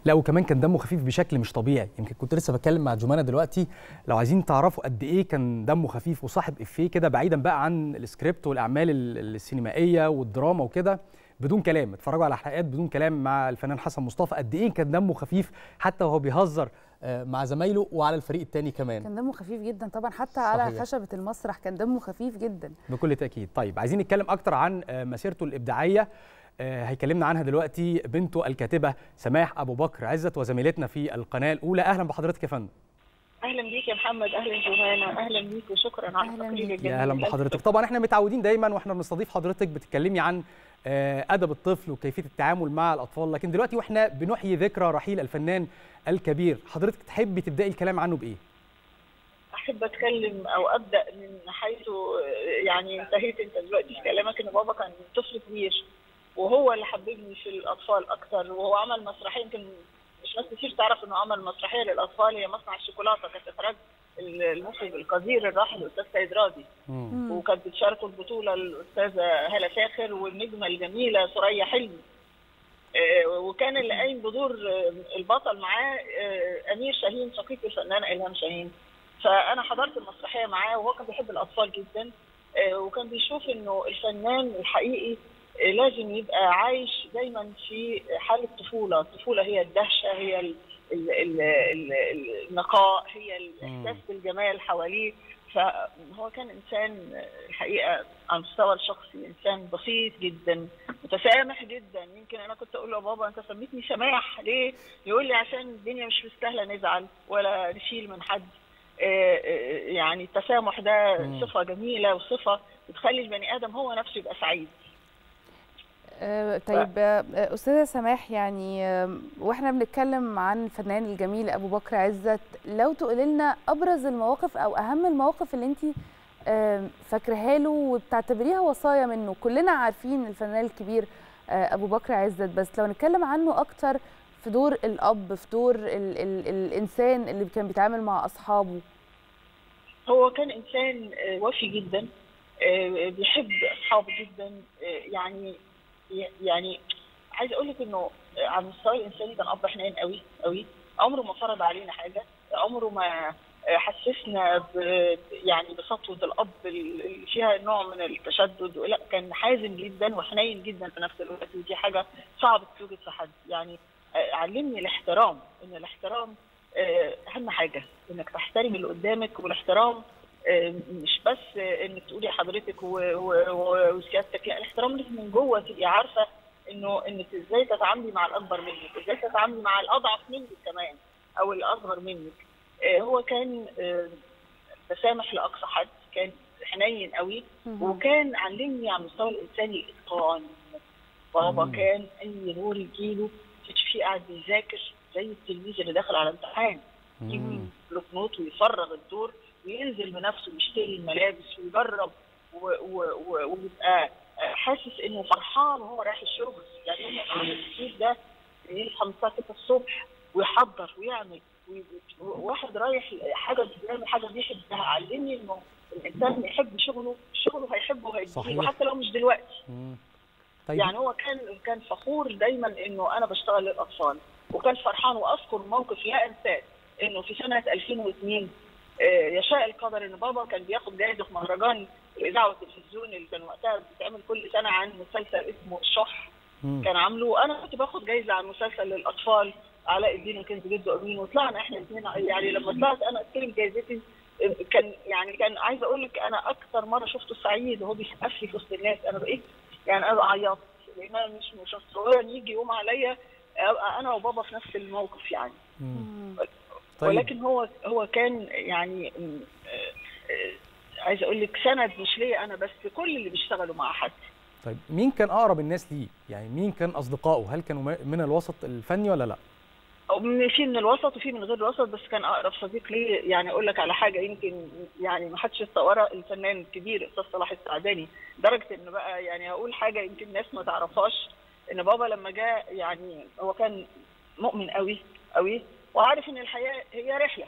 لا وكمان كان دمه خفيف بشكل مش طبيعي يمكن كنت لسه بتكلم مع جمانه دلوقتي لو عايزين تعرفوا قد ايه كان دمه خفيف وصاحب افيه كده بعيدا بقى عن السكريبت والاعمال ال- السينمائيه والدراما وكده بدون كلام اتفرجوا على حلقات بدون كلام مع الفنان حسن مصطفى قد ايه كان دمه خفيف حتى وهو بيهزر آه، مع زمايله وعلى الفريق التاني كمان كان دمه خفيف جدا طبعا حتى على صحيح. خشبه المسرح كان دمه خفيف جدا بكل تاكيد طيب عايزين نتكلم اكتر عن آه، مسيرته الابداعيه آه، هيكلمنا عنها دلوقتي بنته الكاتبه سماح ابو بكر عزت وزميلتنا في القناه الاولى اهلا بحضرتك يا فندم اهلا بيك يا محمد اهلا جوانا اهلا بيك وشكرا على أهلاً التقرير بيك. الجميل يا اهلا بحضرتك طبعا احنا متعودين دايما واحنا بنستضيف حضرتك بتتكلمي عن آه، ادب الطفل وكيفيه التعامل مع الاطفال لكن دلوقتي واحنا بنحيي ذكرى رحيل الفنان الكبير حضرتك تحبي تبداي الكلام عنه بايه احب اتكلم او ابدا من حيث يعني انتهيت انت دلوقتي في كلامك ان بابا كان طفل كبير وهو اللي حببني في الاطفال اكتر وهو عمل مسرحيه يمكن مش ناس كتير تعرف انه عمل مسرحيه للاطفال هي مصنع الشوكولاته كانت اخراج المخرج القدير الراحل الاستاذ سيد راضي مم. وكانت بتشاركه البطوله الاستاذه هاله فاخر والنجمه الجميله ثريا حلمي آه، وكان اللي قايم بدور آه، البطل معاه آه، امير شاهين شقيق الفنانه الهام شاهين فانا حضرت المسرحيه معاه وهو كان بيحب الاطفال جدا آه، وكان بيشوف انه الفنان الحقيقي آه، لازم يبقى عايش دايما في حاله طفوله، الطفوله هي الدهشه هي ال- ال- ال- ال- النقاء هي الاحساس بالجمال حواليه فهو كان انسان الحقيقه على المستوى الشخصي انسان بسيط جدا متسامح جدا يمكن انا كنت اقول له يا بابا انت سميتني سماح ليه؟ يقول لي عشان الدنيا مش مستاهله نزعل ولا نشيل من حد آه، آه، يعني التسامح ده مم. صفه جميله وصفه بتخلي البني ادم هو نفسه يبقى سعيد آه، طيب آه، استاذه سماح يعني آه، واحنا بنتكلم عن الفنان الجميل ابو بكر عزت لو تقولي لنا ابرز المواقف او اهم المواقف اللي انت فاكرها له وبتعتبريها وصايا منه كلنا عارفين الفنان الكبير آه، ابو بكر عزت بس لو نتكلم عنه اكتر في دور الاب في دور ال ال الانسان اللي كان بيتعامل مع اصحابه هو كان انسان آه، وفي جدا آه، بيحب اصحابه جدا آه، يعني يعني عايز اقول لك انه على المستوى الانساني كان اب حنين قوي قوي عمره ما فرض علينا حاجه عمره ما حسسنا ب يعني بسطوه الاب اللي فيها نوع من التشدد لا كان حازم جدا وحنين جدا في نفس الوقت ودي حاجه صعب توجد في حد يعني علمني الاحترام ان الاحترام اهم حاجه انك تحترم اللي قدامك والاحترام مش بس انك تقولي حضرتك وسيادتك لا الاحترام لازم من جوه تبقي عارفه انه انك ازاي تتعاملي مع الاكبر منك ازاي تتعاملي مع الاضعف منك كمان او الاصغر منك هو كان تسامح لاقصى حد كان حنين قوي وكان علمني على المستوى الانساني الاتقان بابا كان اي نور يجيله تشوفيه قاعد بيذاكر زي التلميذ اللي داخل على امتحان يجيب بلوك نوت ويفرغ الدور وينزل بنفسه يشتري الملابس ويجرب ويبقى حاسس انه فرحان وهو رايح الشغل يعني الكتير ده يصحى من الساعه 6 الصبح ويحضر ويعمل واحد رايح حاجه بيعمل حاجه بيحبها علمني انه الانسان يحب شغله شغله هيحبه وهيديه وحتى لو مش دلوقتي طيب. يعني هو كان كان فخور دايما انه انا بشتغل للاطفال وكان فرحان واذكر موقف لا انساه انه في سنه 2002 يشاء القدر ان بابا كان بياخد جائزه في مهرجان الاذاعه والتلفزيون اللي كان وقتها بيتعمل كل سنه عن مسلسل اسمه الشح كان عامله انا كنت باخد جائزه عن مسلسل للاطفال علاء الدين وكنز جده امين وطلعنا احنا الاثنين يعني لما طلعت انا استلم جائزتي كان يعني كان عايزه اقول لك انا اكثر مره شفته سعيد وهو بيسقف لي في وسط الناس انا بقيت يعني انا عيطت لان انا مش مش صغير يجي يوم عليا انا وبابا في نفس الموقف يعني طيب. ولكن هو هو كان يعني عايز اقول لك سند مش ليا انا بس كل اللي بيشتغلوا مع حد طيب مين كان اقرب الناس ليه يعني مين كان اصدقائه هل كانوا من الوسط الفني ولا لا في من الوسط وفي من غير الوسط بس كان اقرب صديق لي يعني اقول لك على حاجه يمكن يعني ما حدش يتصورها الفنان الكبير استاذ صلاح السعداني لدرجه ان بقى يعني هقول حاجه يمكن الناس ما تعرفهاش ان بابا لما جاء يعني هو كان مؤمن قوي قوي وعارف ان الحياه هي رحله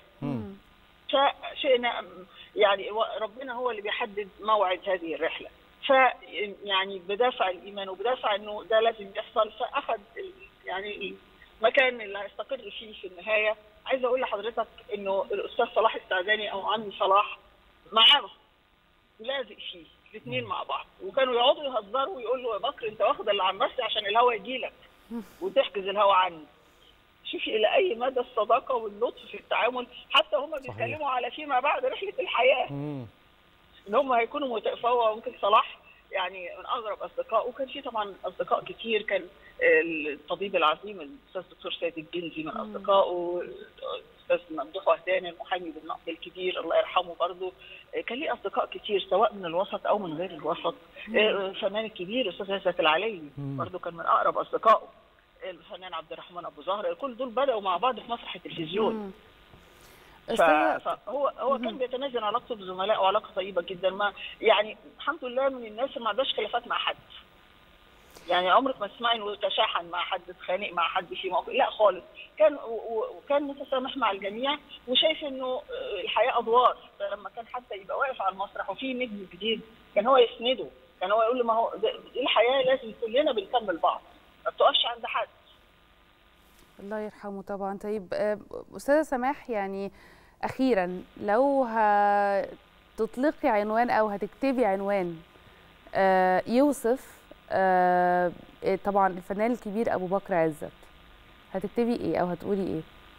فشئنا يعني ربنا هو اللي بيحدد موعد هذه الرحله ف يعني بدافع الايمان وبدافع انه ده لازم يحصل فاخذ يعني المكان اللي هيستقر فيه في النهايه عايزه اقول لحضرتك انه الاستاذ صلاح السعداني او عمي صلاح معاه لازق فيه الاثنين مع بعض وكانوا يقعدوا يهزروا ويقولوا يا بكر انت واخد اللي عن نفسي عشان الهوا يجي لك وتحجز الهوا عني شوفي الى اي مدى الصداقه واللطف في التعامل حتى هم بيتكلموا على فيما بعد رحله الحياه مم. ان هم هيكونوا مت- فهو ممكن صلاح يعني من اقرب اصدقائه وكان في طبعا اصدقاء كتير كان الطبيب العظيم الاستاذ الدكتور سيد الجندي من اصدقائه الاستاذ ممدوح وهدان المحامي بالنقد الكبير الله يرحمه برضه كان ليه اصدقاء كتير سواء من الوسط او من غير الوسط الفنان الكبير الاستاذ عزت العليلي مم. برضه كان من اقرب اصدقائه الفنان عبد الرحمن ابو زهر كل دول بداوا مع بعض في مسرح التلفزيون مم. ف- استاذه فهو هو كان بيتنازل علاقته بزملائه وعلاقه طيبه جدا ما يعني الحمد لله من الناس اللي ما عندهاش خلافات مع حد يعني عمرك ما تسمعي انه تشاحن مع حد اتخانق مع حد في موقف لا خالص كان و- و- وكان متسامح مع الجميع وشايف انه آه، الحياه ادوار فلما كان حتى يبقى واقف على المسرح وفي نجم جديد كان هو يسنده كان هو يقول له ما هو ده- دي الحياه لازم كلنا بنكمل بعض ما بتقفش عند حد الله يرحمه طبعا طيب آه، استاذه سماح يعني اخيرا لو هتطلقي عنوان او هتكتبي عنوان آه، يوصف آه، آه، طبعا الفنان الكبير ابو بكر عزت هتكتبي ايه او هتقولي ايه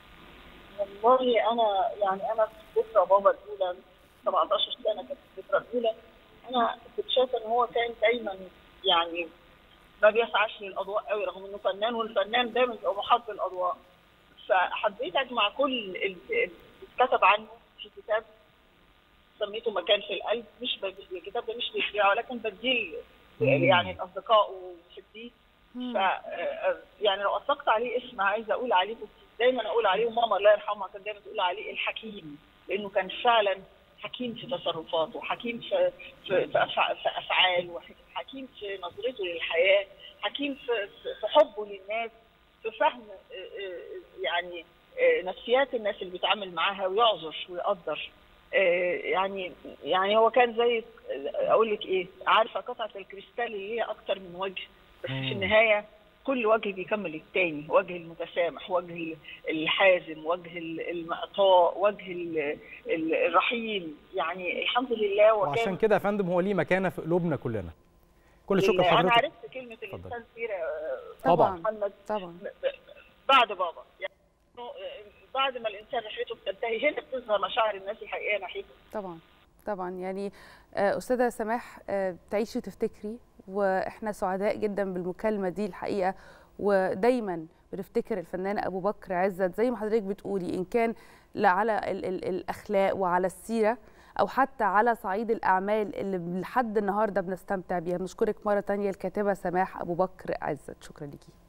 والله انا يعني انا في ذكرى بابا الاولى 17 سنه كانت الذكرى الاولى انا كنت شايفه ان هو كان دايما يعني ما بيسعاش للاضواء قوي رغم انه فنان والفنان دايما بيبقى محب الاضواء فحبيت اجمع كل ال- اللي اتكتب عنه في كتاب سميته مكان في القلب مش ب- الكتاب ده مش بيبيعه ولكن بديه يعني الاصدقاء ومحبيه ف يعني لو اطلقت عليه اسم عايزه اقول عليه كنت دايما اقول عليه وماما الله يرحمها كانت دايما تقول عليه الحكيم لانه كان فعلا حكيم في تصرفاته حكيم في في, في, أفع- في افعاله حكيم في نظرته للحياه حكيم في, في- في حبه للناس في فهم آه، آه، يعني آه، نفسيات الناس اللي بيتعامل معاها ويعذر ويقدر آه، يعني يعني هو كان زي اقول لك ايه عارفه قطعه الكريستال اللي هي اكتر من وجه بس في النهايه كل وجه بيكمل التاني وجه المتسامح وجه الحازم وجه المعطاء وجه ال- ال- الرحيم يعني الحمد لله وعشان وكان كده يا فندم هو ليه مكانه في قلوبنا كلنا كل شكر انا لحضرتك عرفت كلمه اتفضل. الانسان سيره آه، طبعاً. محمد طبعا بعد بابا يعني إنه، آه، بعد ما الانسان رحلته بتنتهي هنا بتظهر مشاعر الناس الحقيقيه ناحيته طبعا طبعا يعني آه، استاذه سماح آه، تعيشي وتفتكري واحنا سعداء جدا بالمكالمه دي الحقيقه ودايما بنفتكر الفنان ابو بكر عزت زي ما حضرتك بتقولي ان كان لا على ال ال الاخلاق وعلى السيره او حتى على صعيد الاعمال اللي لحد النهارده بنستمتع بيها بنشكرك مره تانية الكاتبه سماح ابو بكر عزت شكرا ليكي